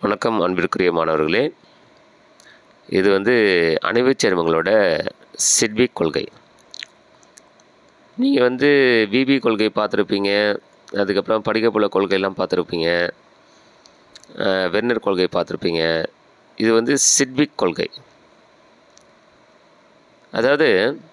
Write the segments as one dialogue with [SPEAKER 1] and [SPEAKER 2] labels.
[SPEAKER 1] வணக்கம் அன்பிற்குரிய மாணவர்களே இது வந்து அணைவுச் சேர்மங்களோட சிட்விக் கொள்கை நீங்கள் வந்து விபி கொள்கை பார்த்துருப்பீங்க அதுக்கப்புறம் படிக்கப்புல கொள்கையெல்லாம் பார்த்துருப்பீங்க அஹ், வெர்னர் கொள்கை பார்த்துருப்பீங்க இது வந்து சிட்விக் கொள்கை அதாவது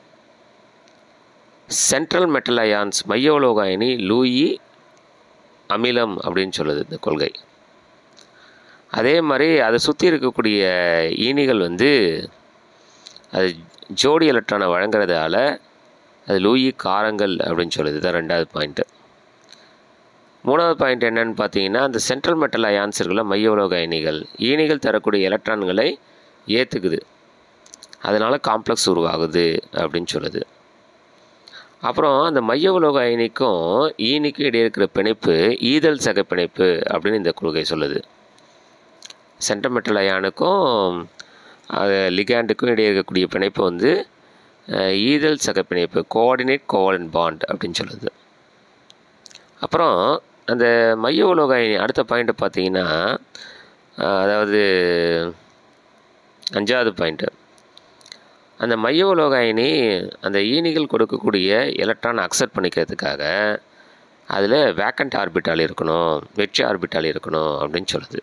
[SPEAKER 1] சென்ட்ரல் மெட்டல் அயான்ஸ் மைய உலோக அயனி லூயி அமிலம் அப்படின்னு சொல்லுது இந்த கொள்கை அதே மாதிரி அதை சுற்றி இருக்கக்கூடிய ஈனிகள் வந்து அது ஜோடி எலக்ட்ரானை வழங்குறதால அது லூயி காரங்கள் அப்படின்னு சொல்லுது தான் ரெண்டாவது பாயிண்ட்டு மூணாவது பாயிண்ட் என்னன்னு பார்த்தீங்கன்னா அந்த சென்ட்ரல் மெட்டல் அயான்ஸ் இருக்குல்ல மைய உலோக அயனிகள் ஈனிகள் தரக்கூடிய எலக்ட்ரான்களை ஏற்றுக்குது அதனால் காம்ப்ளெக்ஸ் உருவாகுது அப்படின்னு சொல்லுது அப்புறம் அந்த மைய உலோக அயனிக்கும் ஈனிக்கும் இடையே இருக்கிற பிணைப்பு ஈதல் சக பிணைப்பு அப்படின்னு இந்த கொள்கை சொல்லுது சென்டமெட்டல் அயானுக்கும் அது லிகாண்டுக்கும் இடையே இருக்கக்கூடிய பிணைப்பு வந்து அஹ், ஈதல் சக பிணைப்பு கோஆர்டினேட் கோவலன் பாண்ட் அப்படின்னு சொல்லுது அப்புறம் அந்த மைய உலோக அயனி அடுத்த பாயிண்ட்டை பார்த்தீங்கன்னா அஹ், அதாவது அஞ்சாவது பாயிண்ட்டு அந்த மைய உலோக அயனி அந்த ஈனிகள் கொடுக்கக்கூடிய எலக்ட்ரான் அக்செப்ட் பண்ணிக்கிறதுக்காக அதில் வேக்கண்ட் ஆர்பிட்டால் இருக்கணும் வெற்றி ஆர்பிட்டால் இருக்கணும் அப்படின்னு சொல்லுது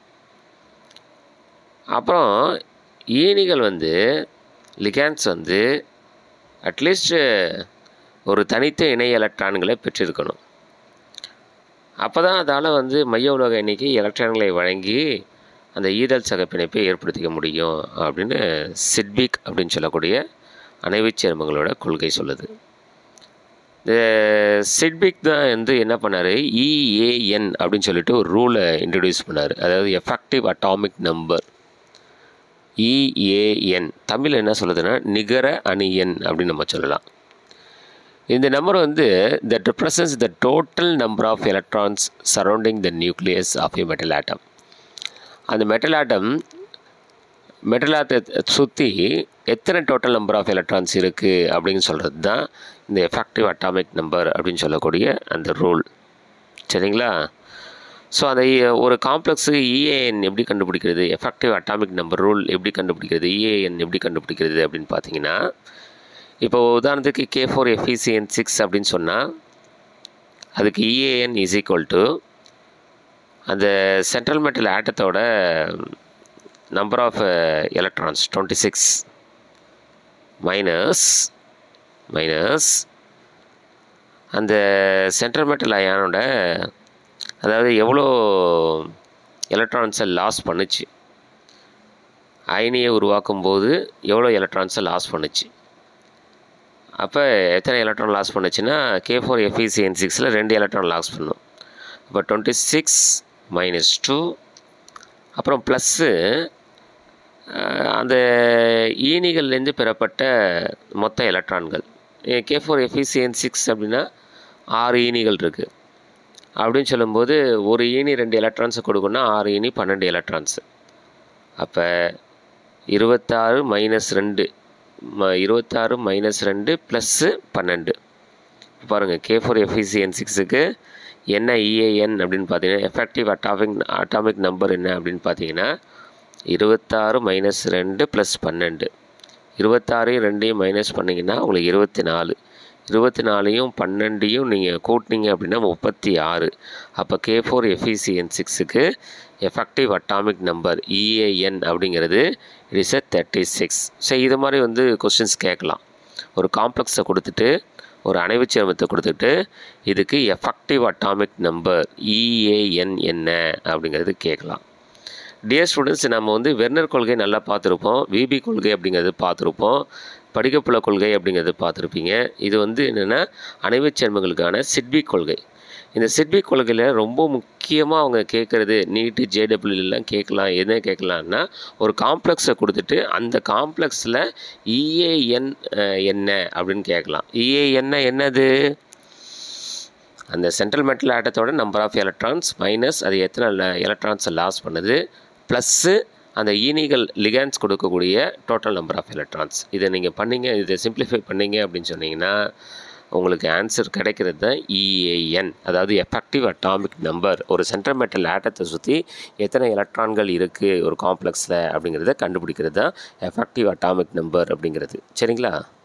[SPEAKER 1] அப்புறம் ஈனிகள் வந்து லிகான்ஸ் வந்து அட்லீஸ்ட் ஒரு தனித்த இணை எலக்ட்ரான்களை பெற்றிருக்கணும் அப்போ தான் அதால் வந்து மைய உலோக எண்ணிக்கை எலக்ட்ரான்களை வழங்கி அந்த ஈதல் சக பிணைப்பை ஏற்படுத்திக்க முடியும் அப்படின்னு சிட்பிக் அப்படின்னு சொல்லக்கூடிய அணைவுச் சேர்மங்களோட கொள்கை சொல்லுது இந்த சிட்பிக் தான் வந்து என்ன பண்ணார் இஏஎன் அப்படின்னு சொல்லிட்டு ஒரு ரூலை இன்ட்ரடியூஸ் பண்ணார் அதாவது effective atomic number EAN Tamil என்ன சொல்லுதுன்னா நிகர அணி எண் அப்படின்னு நம்ம சொல்லலாம் இந்த நம்பர் வந்து that represents the total number of electrons surrounding the nucleus of a metal atom அந்த மெட்டல் ஆட்டம் மெட்டல் ஆட்டத்தை சுற்றி எத்தனை டோட்டல் நம்பர் ஆஃப் எலக்ட்ரான்ஸ் இருக்குது அப்படின்னு சொல்கிறது தான் இந்த எஃபெக்டிவ் அட்டாமிக் நம்பர் அப்படின்னு சொல்லக்கூடிய அந்த ரூல் சரிங்களா ஸோ அதை ஒரு காம்ப்ளெக்ஸு இஏஎன் எப்படி கண்டுபிடிக்கிறது எஃபெக்டிவ் அட்டாமிக் நம்பர் ரூல் எப்படி கண்டுபிடிக்கிறது இஏஎன் எப்படி கண்டுபிடிக்கிறது அப்படின்னு பார்த்தீங்கன்னா இப்போ உதாரணத்துக்கு கே ஃபோர் எஃப்இசிஎன் சிக்ஸ் அப்படின்னு சொன்னால் அதுக்கு இஏஎன் இஸ் ஈக்குவல் டு அந்த சென்ட்ரல் மெட்டல் ஆட்டத்தோட number of electrons twenty six minus minus அந்த சென்ட்ரல் மெட்டல் அயானோட அதாவது எவ்வளோ எலக்ட்ரான்ஸை லாஸ் பண்ணுச்சு அயனியை உருவாக்கும் போது எவ்வளோ எலக்ட்ரான்ஸை லாஸ் பண்ணுச்சு அப்போ எத்தனை எலக்ட்ரான் லாஸ் பண்ணுச்சுன்னா கே ஃபோர் எஃப்இசிஎன் சிக்ஸில் ரெண்டு எலக்ட்ரான் லாஸ் பண்ணும் அப்போ டுவெண்ட்டி சிக்ஸ் மைனஸ் டூ அப்புறம் ப்ளஸ்ஸு அந்த ஈனிகள்லேருந்து பெறப்பட்ட மொத்த எலக்ட்ரான்கள் கே ஃபோர் எஃப்இசிஎன் சிக்ஸ் அப்படின்னா ஆறு ஈனிகள் இருக்குது அப்படின்னு சொல்லும்போது ஒரு ஈனி ரெண்டு எலக்ட்ரான்ஸை கொடுக்கணும்னா ஆறு ஈனி பன்னெண்டு எலக்ட்ரான்ஸு அப்போ இருபத்தாறு மைனஸ் ரெண்டு ம இருபத்தாறு மைனஸ் ரெண்டு ப்ளஸ்ஸு பன்னெண்டு பாருங்கள் கே ஃபோர் எஃப்இசிஎன் சிக்ஸுக்கு என்ன இஏஎன் அப்படின்னு பார்த்தீங்கன்னா எஃபெக்டிவ் அட்டாமிக் அட்டாமிக் நம்பர் என்ன அப்படின்னு பார்த்தீங்கன்னா இருபத்தாறு மைனஸ் ரெண்டு ப்ளஸ் பன்னெண்டு இருபத்தாறையும் ரெண்டையும் மைனஸ் பண்ணிங்கன்னா உங்களுக்கு இருபத்தி நாலு இருபத்தி நாலையும் பன்னெண்டையும் நீங்கள் கூட்டினீங்க அப்படின்னா முப்பத்தி ஆறு அப்போ கே ஃபோர் எஃப்இசிஎன் சிக்ஸுக்கு எஃபெக்டிவ் அட்டாமிக் நம்பர் இஏஎன் அப்படிங்கிறது it is a thirty six so இது மாதிரி வந்து கொஸ்டின்ஸ் கேட்கலாம் ஒரு காம்ப்ளெக்ஸை கொடுத்துட்டு ஒரு அணைவுச் சேர்மத்தை கொடுத்துட்டு இதுக்கு எஃபெக்டிவ் அட்டாமிக் நம்பர் இஏஎன் என்ன அப்படிங்கிறது கேட்கலாம் டியர் ஸ்டூடெண்ட்ஸ் நம்ம வந்து வெர்னர் கொள்கை நல்லா பார்த்துருப்போம் விபி கொள்கை அப்படிங்கிறது பார்த்துருப்போம் படிக்கப்புல கொள்கை அப்படிங்கிறது பார்த்துருப்பீங்க இது வந்து என்னென்னா அணைவுச் சேர்மங்களுக்கான சிட்பிக் கொள்கை இந்த சிட்பிக் கொள்கையில் ரொம்ப முக்கியமாக அவங்க கேட்குறது நீட்டு ஜேடபிள்யூலாம் கேட்கலாம் எதை கேட்கலான்னா ஒரு காம்ப்ளெக்ஸை கொடுத்துட்டு அந்த காம்ப்ளெக்ஸில் இஏஎன் என்ன அப்படின்னு கேட்கலாம் இஏஎன் என்னது அந்த சென்ட்ரல் மெட்டல் ஆட்டத்தோட நம்பர் ஆஃப் எலக்ட்ரான்ஸ் மைனஸ் அது எத்தனை எலக்ட்ரான்ஸை லாஸ் பண்ணுது ப்ளஸ்ஸு அந்த ஈனிகள் லிகான்ஸ் கொடுக்கக்கூடிய டோட்டல் நம்பர் ஆஃப் எலக்ட்ரான்ஸ் இதை நீங்கள் பண்ணீங்க இதை சிம்பிளிஃபை பண்ணீங்க அப்படின்னு சொன்னீங்கன்னா உங்களுக்கு ஆன்சர் கிடைக்கிறது தான் இஏஎன் அதாவது எஃபெக்டிவ் அட்டாமிக் நம்பர் ஒரு சென்ட்ரல் மெட்டல் ஆட்டத்தை சுற்றி எத்தனை எலக்ட்ரான்கள் இருக்குது ஒரு காம்ப்ளெக்ஸில் அப்படிங்கிறத கண்டுபிடிக்கிறது தான் எஃபெக்டிவ் அட்டாமிக் நம்பர் அப்படிங்கிறது சரிங்களா